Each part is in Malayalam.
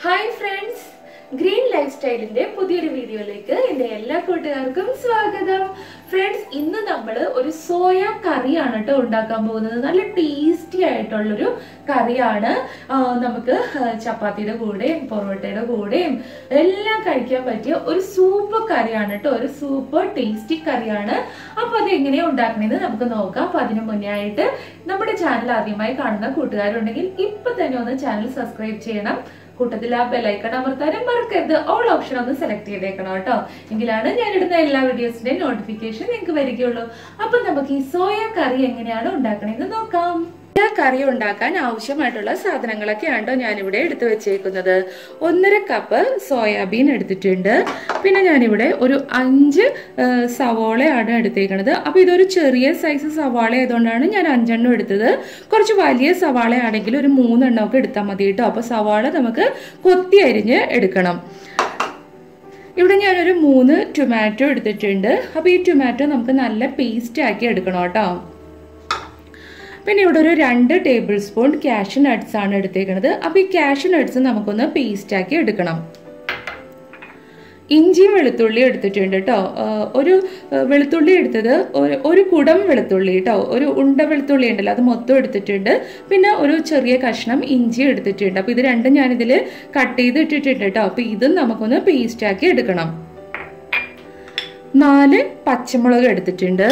ഹായ് ഫ്രണ്ട്സ് ഗ്രീൻ ലൈഫ് സ്റ്റൈലിന്റെ പുതിയൊരു വീഡിയോയിലേക്ക് എൻ്റെ എല്ലാ കൂട്ടുകാർക്കും സ്വാഗതം ഫ്രണ്ട്സ് ഇന്ന് നമ്മൾ ഒരു സോയ കറിയാണ് കേട്ടോ ഉണ്ടാക്കാൻ പോകുന്നത് നല്ല ടേസ്റ്റി ആയിട്ടുള്ളൊരു കറിയാണ് ആ, നമുക്ക് ചപ്പാത്തിയുടെ കൂടെയും പൊറോട്ടയുടെ കൂടെയും എല്ലാം കഴിക്കാൻ പറ്റിയ ഒരു സൂപ്പർ കറിയാണ് കേട്ടോ ഒരു സൂപ്പർ ടേസ്റ്റി കറിയാണ് അപ്പോൾ അത് എങ്ങനെയാണ് ഉണ്ടാക്കണേന്ന് നമുക്ക് നോക്കാം അപ്പോൾ അതിന് മുന്നേ ആയിട്ട് നമ്മുടെ ചാനൽ ആദ്യമായി കാണുന്ന കൂട്ടുകാരുണ്ടെങ്കിൽ ഇപ്പൊ തന്നെ ഒന്ന് ചാനൽ സബ്സ്ക്രൈബ് ചെയ്യണം കൂട്ടത്തിൽ ആ ബെലൈക്കൺ അമർത്താനും മറക്കരുത് ഓൾ ഓപ്ഷൻ ഒന്ന് സെലക്ട് ചെയ്തേക്കണം കേട്ടോ എങ്കിലാണ് ഞാൻ ഇടുന്ന എല്ലാ വീഡിയോസിന്റെയും നോട്ടിഫിക്കേഷൻ നിങ്ങൾക്ക് വരികയുള്ളൂ അപ്പൊ നമുക്ക് ഈ സോയ കറി എങ്ങനെയാണ് ഉണ്ടാക്കണേന്ന് നോക്കാം സോയ കറി ഉണ്ടാക്കാൻ ആവശ്യമായിട്ടുള്ള സാധനങ്ങളൊക്കെയാണ് കേട്ടോ ഞാനിവിടെ എടുത്തു വെച്ചേക്കുന്നത് ഒന്നര കപ്പ് സോയാബീൻ എടുത്തിട്ടുണ്ട് പിന്നെ ഞാനിവിടെ ഒരു അഞ്ച് ആ, സവാളയാണ് എടുത്തേക്കണത് അപ്പോൾ ഇതൊരു ചെറിയ സൈസ് സവാള ആയതുകൊണ്ടാണ് ഞാൻ അഞ്ചെണ്ണം എടുത്തത് കുറച്ച് വലിയ സവാള ആണെങ്കിൽ ഒരു മൂന്നെണ്ണം ഒക്കെ എടുത്താൽ മതി കേട്ടോ അപ്പോൾ സവാള നമുക്ക് കൊത്തി അരിഞ്ഞ് എടുക്കണം ഇവിടെ ഞാനൊരു മൂന്ന് ടൊമാറ്റോ എടുത്തിട്ടുണ്ട് അപ്പോൾ ഈ ടൊമാറ്റോ നമുക്ക് നല്ല പേസ്റ്റ് ആക്കി എടുക്കണം കേട്ടോ പിന്നെ ഇവിടെ ഒരു രണ്ട് ടേബിൾ സ്പൂൺ കാഷ്യൂ നട്ട്സ് ആണ് എടുത്തേക്കുന്നത് അപ്പോൾ ഈ കാഷ്യൂ നട്ട്സ് നമുക്കൊന്ന് പേസ്റ്റ് ആക്കി എടുക്കണം ഇഞ്ചിയും വെളുത്തുള്ളി എടുത്തിട്ടുണ്ട് കേട്ടോ ഒരു ആ, വെളുത്തുള്ളി എടുത്തത് ഒരു- ഒരു കുടം വെളുത്തുള്ളി കേട്ടോ ഒരു ഉണ്ട വെളുത്തുള്ളി ഉണ്ടല്ലോ അത് മൊത്തം എടുത്തിട്ടുണ്ട് പിന്നെ ഒരു ചെറിയ കഷ്ണം ഇഞ്ചി എടുത്തിട്ടുണ്ട് അപ്പോൾ ഇത് രണ്ടും ഞാനിതിൽ കട്ട് ചെയ്ത് ഇട്ടിട്ടുണ്ട് കേട്ടോ അപ്പോൾ ഇതും നമുക്കൊന്ന് പേസ്റ്റ് ആക്കി എടുക്കണം നാല് പച്ചമുളക് എടുത്തിട്ടുണ്ട്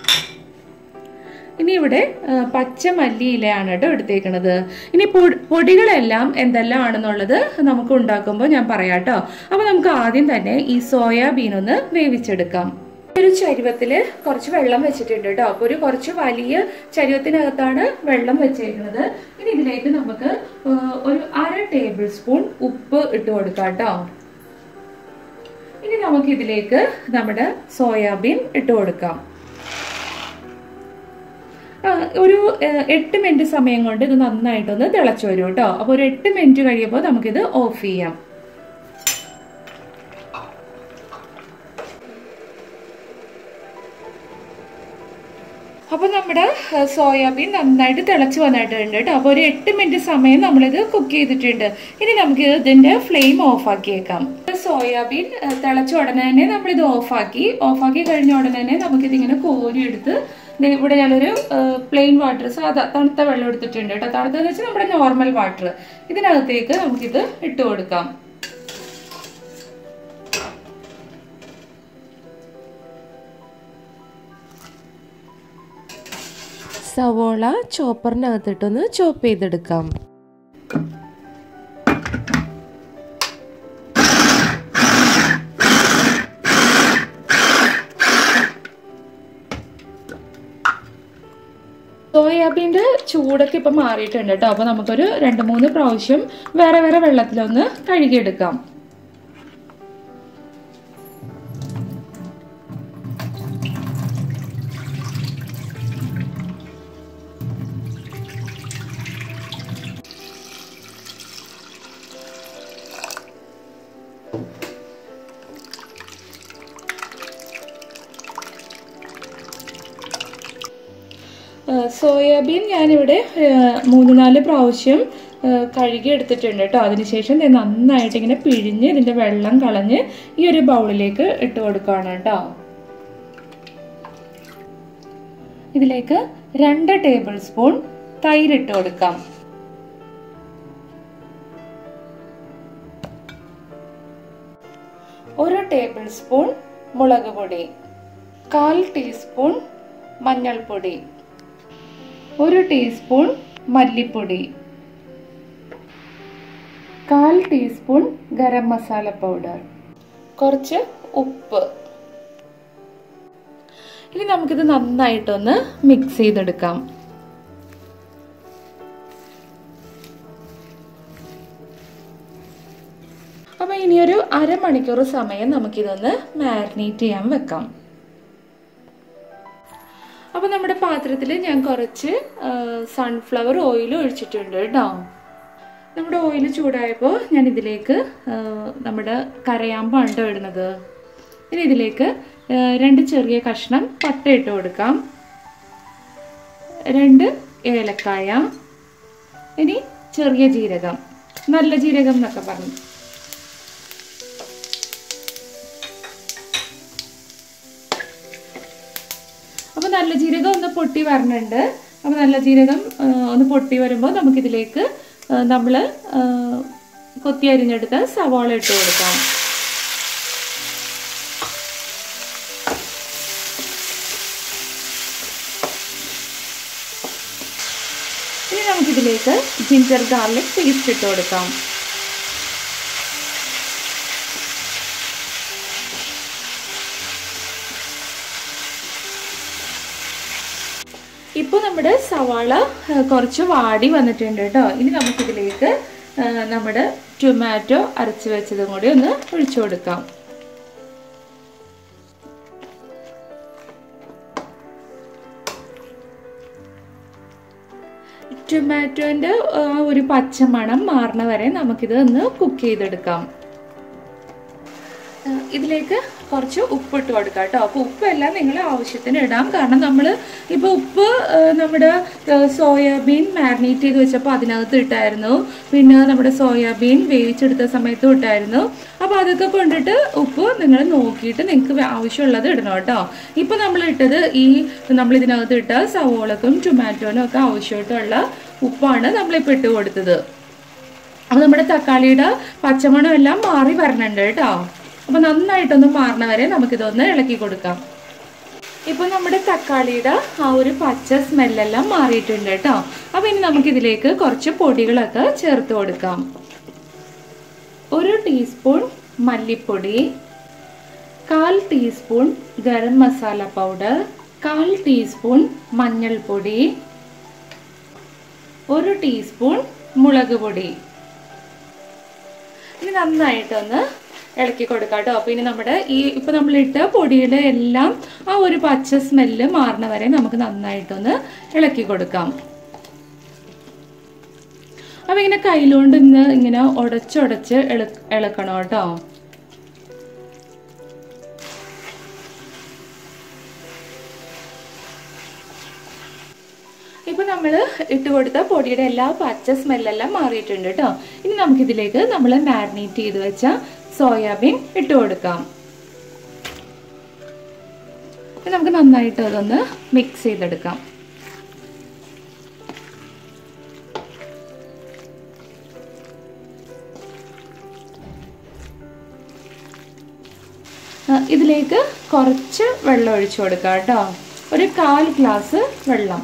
ഇനി ഇവിടെ ആ, പച്ച മല്ലിയിലയാണ് കേട്ടോ എടുത്തേക്കണത് ഇനി പൊ- പൊടികളെല്ലാം എന്തെല്ലാം ആണെന്നുള്ളത് നമുക്ക് ഉണ്ടാക്കുമ്പോൾ ഞാൻ പറയാം കേട്ടോ അപ്പോൾ നമുക്ക് ആദ്യം തന്നെ ഈ സോയാബീൻ ഒന്ന് വേവിച്ചെടുക്കാം ഒരു ചരുവത്തിൽ കുറച്ച് വെള്ളം വെച്ചിട്ടുണ്ട് കേട്ടോ അപ്പോൾ ഒരു കുറച്ച് വലിയ ചരുവത്തിനകത്താണ് വെള്ളം വെച്ചേക്കുന്നത് ഇനി ഇതിലേക്ക് നമുക്ക് ആ, ഒരു അര ടേബിൾ സ്പൂൺ ഉപ്പ് ഇട്ട് കൊടുക്കാം കേട്ടോ ഇനി നമുക്ക് ഇതിലേക്ക് നമ്മുടെ സോയാബീൻ ഇട്ട് കൊടുക്കാം ആ, ഒരു ഏഹ്, എട്ട് മിനിറ്റ് സമയം കൊണ്ട് ഇത് നന്നായിട്ടൊന്ന് തിളച്ചു വരും കേട്ടോ അപ്പോൾ ഒരു എട്ട് മിനിറ്റ് കഴിയുമ്പോൾ നമുക്കിത് ഓഫ് ചെയ്യാം അപ്പോൾ നമ്മുടെ ഏഹ്, സോയാബീൻ നന്നായിട്ട് തിളച്ച് വന്നിട്ടുണ്ട് കേട്ടോ അപ്പോൾ ഒരു എട്ട് മിനിറ്റ് സമയം നമ്മളിത് കുക്ക് ചെയ്തിട്ടുണ്ട് ഇനി നമുക്ക് ഇതിൻ്റെ ഫ്ലെയിം ഓഫ് ആക്കിയേക്കാം സോയാബീൻ ഏഹ്, തിളച്ച ഉടനെ തന്നെ നമ്മളിത് ഓഫാക്കി ഓഫാക്കി കഴിഞ്ഞ ഉടനെ തന്നെ നമുക്കിതിങ്ങനെ കോരിയെടുത്ത് ദേ ഇവിടെ ഞാനൊരു പ്ലെയിൻ വാട്ടർ സാധാ തണുത്ത വെള്ളം എടുത്തിട്ടുണ്ട് കേട്ടോ തണുത്തെന്ന് വെച്ചാൽ നമ്മുടെ നോർമൽ വാട്ടർ ഇതിനകത്തേക്ക് നമുക്കിത് ഇട്ട് കൊടുക്കാം സവോള ചോപ്പറിനകത്തിട്ടൊന്ന് ചോപ്പ് ചെയ്തെടുക്കാം സോയാബീൻ്റെ ചൂടൊക്കെ ഇപ്പം മാറിയിട്ടുണ്ട് കേട്ടോ അപ്പോൾ നമുക്കൊരു രണ്ട് മൂന്ന് പ്രാവശ്യം വേറെ വേറെ വെള്ളത്തിലൊന്ന് കഴുകിയെടുക്കാം ഏഹ് സോയാബീൻ ഞാനിവിടെ ഏഹ് മൂന്ന് നാല് പ്രാവശ്യം ഏഹ് കഴുകി എടുത്തിട്ടുണ്ട് കേട്ടോ അതിനുശേഷം ദേ നന്നായിട്ട് ഇങ്ങനെ പിഴിഞ്ഞ് ഇതിൻ്റെ വെള്ളം കളഞ്ഞ് ഈ ഒരു ബൗളിലേക്ക് ഇട്ട് കൊടുക്കുകയാണ് കേട്ടോ ഇതിലേക്ക് രണ്ട് ടേബിൾ സ്പൂൺ തൈര് ഇട്ട് കൊടുക്കാം ഒരു ടേബിൾ സ്പൂൺ മുളക് പൊടി കാൽ ടീസ്പൂൺ മഞ്ഞൾപ്പൊടി ഒരു ടീസ്പൂൺ മല്ലിപ്പൊടി കാൽ ടീസ്പൂൺ ഗരം മസാല പൗഡർ കുറച്ച് ഉപ്പ് ഇനി നമുക്കിത് നന്നായിട്ടൊന്ന് മിക്സ് ചെയ്തെടുക്കാം അപ്പം ഇനിയൊരു അരമണിക്കൂർ സമയം നമുക്കിതൊന്ന് മാരിനേറ്റ് ചെയ്യാൻ വെക്കാം അപ്പോൾ നമ്മുടെ പാത്രത്തിൽ ഞാൻ കുറച്ച് സൺഫ്ലവർ ഓയിൽ ഒഴിച്ചിട്ടുണ്ട് കേട്ടോ നമ്മുടെ ഓയിൽ ചൂടായപ്പോൾ ഞാൻ ഇതിലേക്ക് ആ, നമ്മുടെ കരയാമ്പാണ് കേട്ടോ ഇടുന്നത് ഇനി ഇതിലേക്ക് ആ, രണ്ട് ചെറിയ കഷ്ണം പട്ട ഇട്ട് കൊടുക്കാം രണ്ട് ഏലക്കായ ഇനി ചെറിയ ജീരകം നല്ല ജീരകം എന്നൊക്കെ പറഞ്ഞു അപ്പൊ നല്ല ജീരകം ഒന്ന് പൊട്ടി വരണുണ്ട് അപ്പൊ നല്ല ജീരകം ആ, ഒന്ന് പൊട്ടി വരുമ്പോൾ നമുക്കിതിലേക്ക് നമ്മൾ കൊത്തി അരിഞ്ഞെടുത്ത സവാള ഇട്ട് കൊടുക്കാം ഇനി നമുക്കിതിലേക്ക് ജിഞ്ചർ ഗാർലിക് പേസ്റ്റ് ഇട്ട് കൊടുക്കാം ഇപ്പോൾ നമ്മുടെ സവാള ആ, കുറച്ച് വാടി വന്നിട്ടുണ്ട് കേട്ടോ ഇനി നമുക്കിതിലേക്ക് ആ, നമ്മുടെ ടൊമാറ്റോ അരച്ച് വെച്ചതും കൂടി ഒന്ന് ഒഴിച്ചു കൊടുക്കാം ടൊമാറ്റോൻ്റെ ആ ഒരു പച്ചമണം മാറണ വരെ നമുക്കിത് ഒന്ന് കുക്ക് ചെയ്തെടുക്കാം ആ, ഇതിലേക്ക് കുറച്ച് ഉപ്പ് ഇട്ട് കൊടുക്കാം കേട്ടോ അപ്പോൾ ഉപ്പെല്ലാം നിങ്ങൾ ആവശ്യത്തിന് ഇടാം കാരണം നമ്മൾ ഇപ്പോൾ ഉപ്പ് ആ, നമ്മുടെ ആ, സോയാബീൻ മാരിനേറ്റ് ചെയ്ത് വെച്ചപ്പോൾ അതിനകത്ത് ഇട്ടായിരുന്നു പിന്നെ നമ്മുടെ സോയാബീൻ വേവിച്ചെടുത്ത സമയത്തും ഇട്ടായിരുന്നു അപ്പോൾ അതൊക്കെ കൊണ്ടിട്ട് ഉപ്പ് നിങ്ങൾ നോക്കിയിട്ട് നിങ്ങൾക്ക് ആവശ്യമുള്ളത് ഇടണം കേട്ടോ ഇപ്പോൾ നമ്മൾ ഇട്ടത് ഈ നമ്മൾ ഇതിനകത്ത് ഇട്ട സവോളക്കും ടൊമാറ്റോനും ഒക്കെ ആവശ്യമായിട്ടുള്ള ഉപ്പാണ് നമ്മളിപ്പോൾ ഇട്ട് കൊടുത്തത് അപ്പോൾ നമ്മുടെ തക്കാളിയുടെ പച്ചമണം എല്ലാം മാറി വരണുണ്ട് കേട്ടോ അപ്പോൾ നന്നായിട്ടൊന്ന് മാറണ വരെ നമുക്കിതൊന്ന് ഇളക്കി കൊടുക്കാം ഇപ്പോൾ നമ്മുടെ തക്കാളിയുടെ ആ ഒരു പച്ച സ്മെല്ലെല്ലാം മാറിയിട്ടുണ്ട് കേട്ടോ അപ്പോൾ ഇനി നമുക്കിതിലേക്ക് കുറച്ച് പൊടികളൊക്കെ ചേർത്ത് കൊടുക്കാം ഒരു ടീസ്പൂൺ മല്ലിപ്പൊടി കാൽ ടീസ്പൂൺ ഗരം മസാല പൗഡർ കാൽ ടീസ്പൂൺ മഞ്ഞൾപ്പൊടി ഒരു ടീസ്പൂൺ മുളക് പൊടി ഇനി നന്നായിട്ടൊന്ന് ഇളക്കി കൊടുക്കാം കേട്ടോ അപ്പോൾ ഇനി നമ്മുടെ ഈ ഇപ്പം നമ്മളിട്ട പൊടിയുടെ എല്ലാം ആ ഒരു പച്ച സ്മെല്ല് മാറണ വരെ നമുക്ക് നന്നായിട്ടൊന്ന് ഇളക്കി കൊടുക്കാം അപ്പോൾ ഇങ്ങനെ കയ്യിലുകൊണ്ട് ഇന്ന് ഇങ്ങനെ ഉടച്ചുടച്ച് ഇള ഇളക്കണം കേട്ടോ ഇപ്പൊ നമ്മൾ ഇട്ട് കൊടുത്ത പൊടിയുടെ എല്ലാ പച്ച സ്മെല്ലെല്ലാം മാറിയിട്ടുണ്ട് കേട്ടോ ഇനി നമുക്കിതിലേക്ക് നമ്മൾ മാരിനേറ്റ് ചെയ്ത് വെച്ച സോയാബീൻ ഇട്ട് കൊടുക്കാം ഇനി നമുക്ക് നന്നായിട്ട് അതൊന്ന് മിക്സ് ചെയ്തെടുക്കാം ആ, ഇതിലേക്ക് കുറച്ച് വെള്ളം ഒഴിച്ചു കൊടുക്കാം കേട്ടോ ഒരു കാൽ ഗ്ലാസ് വെള്ളം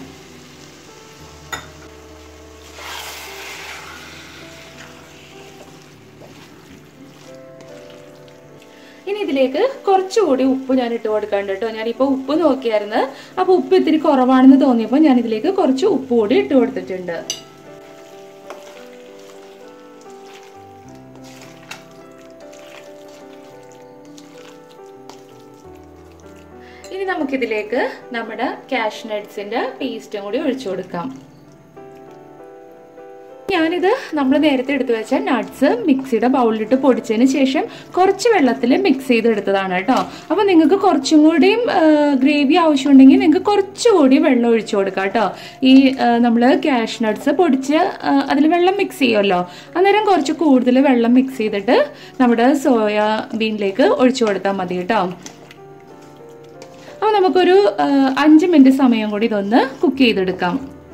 ഇനി ഇതിലേക്ക് കുറച്ചുകൂടി ഉപ്പ് ഞാൻ ഇട്ട് കൊടുക്കാണ്ട് കേട്ടോ ഞാനിപ്പോൾ ഉപ്പ് നോക്കിയായിരുന്നു അപ്പോൾ ഉപ്പ് ഇത്തിരി കുറവാണെന്ന് തോന്നിയപ്പോൾ ഞാൻ ഇതിലേക്ക് കുറച്ച് ഉപ്പ് കൂടി ഇട്ട് കൊടുത്തിട്ടുണ്ട് ഇനി നമുക്കിതിലേക്ക് നമ്മുടെ കാഷ് നട്ട്സിന്റെ പേസ്റ്റും കൂടി ഒഴിച്ചു കൊടുക്കാം ഞാനിത് നമ്മൾ നേരത്തെ എടുത്തു വെച്ച നട്ട്സ് മിക്സിയുടെ ബൗളിലിട്ട് പൊടിച്ചതിന് ശേഷം കുറച്ച് വെള്ളത്തിൽ മിക്സ് ചെയ്തെടുത്തതാണ് കേട്ടോ അപ്പോൾ നിങ്ങൾക്ക് കുറച്ചും കൂടിയും ഗ്രേവി ആവശ്യമുണ്ടെങ്കിൽ നിങ്ങൾക്ക് കുറച്ചുകൂടി വെള്ളം ഒഴിച്ചു കൊടുക്കാം കേട്ടോ ഈ നമ്മൾ ക്യാഷ് നട്ട്സ് പൊടിച്ച് അതിൽ വെള്ളം മിക്സ് ചെയ്യുമല്ലോ അന്നേരം കുറച്ച് കൂടുതൽ വെള്ളം മിക്സ് ചെയ്തിട്ട് നമ്മുടെ സോയാബീനിലേക്ക് ഒഴിച്ചു കൊടുത്താൽ മതി കേട്ടോ അപ്പോൾ നമുക്കൊരു ആ, അഞ്ച് മിനിറ്റ് സമയം കൂടി ഇതൊന്ന് കുക്ക് ചെയ്തെടുക്കാം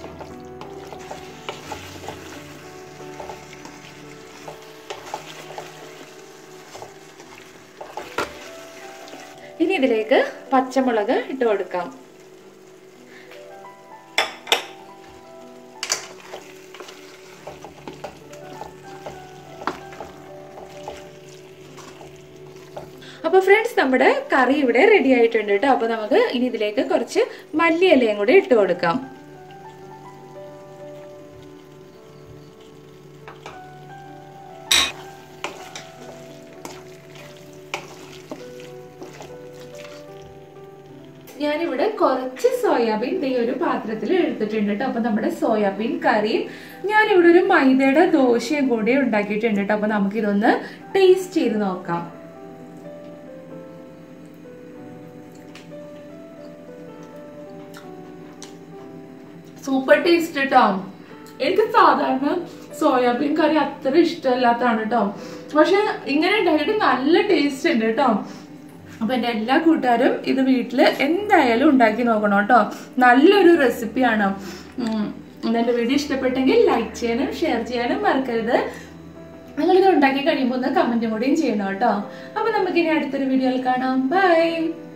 ഇനി ഇതിലേക്ക് പച്ചമുളക് ഇട്ട് കൊടുക്കാം അപ്പൊ ഫ്രണ്ട്സ് നമ്മുടെ കറി ഇവിടെ റെഡി ആയിട്ടുണ്ട് കേട്ടോ അപ്പൊ നമുക്ക് ഇനി ഇതിലേക്ക് കുറച്ച് മല്ലിയിലയും കൂടി ഇട്ട് കൊടുക്കാം ഞാനിവിടെ കുറച്ച് സോയാബീൻ ദേ ഒരു പാത്രത്തിൽ എടുത്തിട്ടുണ്ട് കേട്ടോ അപ്പൊ നമ്മുടെ സോയാബീൻ കറിയും ഞാനിവിടെ ഒരു മൈദയുടെ ദോശയും കൂടി ഉണ്ടാക്കിയിട്ടുണ്ട് കേട്ടോ അപ്പൊ നമുക്ക് ഇതൊന്ന് ടേസ്റ്റ് ചെയ്ത് നോക്കാം സൂപ്പർ ടേസ്റ്റ് കേട്ടോ എനിക്ക് സാധാരണ സോയാബീൻ കറി അത്ര ഇഷ്ടമല്ലാത്തതാണ് കേട്ടോ പക്ഷെ ഇങ്ങനെ ഉണ്ടായിട്ട് നല്ല ടേസ്റ്റ് ഉണ്ട് കേട്ടോ അപ്പൊ എന്റെ എല്ലാ കൂട്ടുകാരും ഇത് വീട്ടില് എന്തായാലും ഉണ്ടാക്കി നോക്കണം കേട്ടോ നല്ലൊരു റെസിപ്പിയാണ് ഉം. എന്റെ വീഡിയോ ഇഷ്ടപ്പെട്ടെങ്കിൽ ലൈക്ക് ചെയ്യാനും ഷെയർ ചെയ്യാനും മറക്കരുത് നിങ്ങളിത് ഉണ്ടാക്കി കഴിയുമ്പോൾ ഒന്ന് കമന്റും കൂടിയും ചെയ്യണം കേട്ടോ അപ്പൊ നമുക്ക് ഇനി അടുത്തൊരു വീഡിയോയിൽ കാണാം ബൈ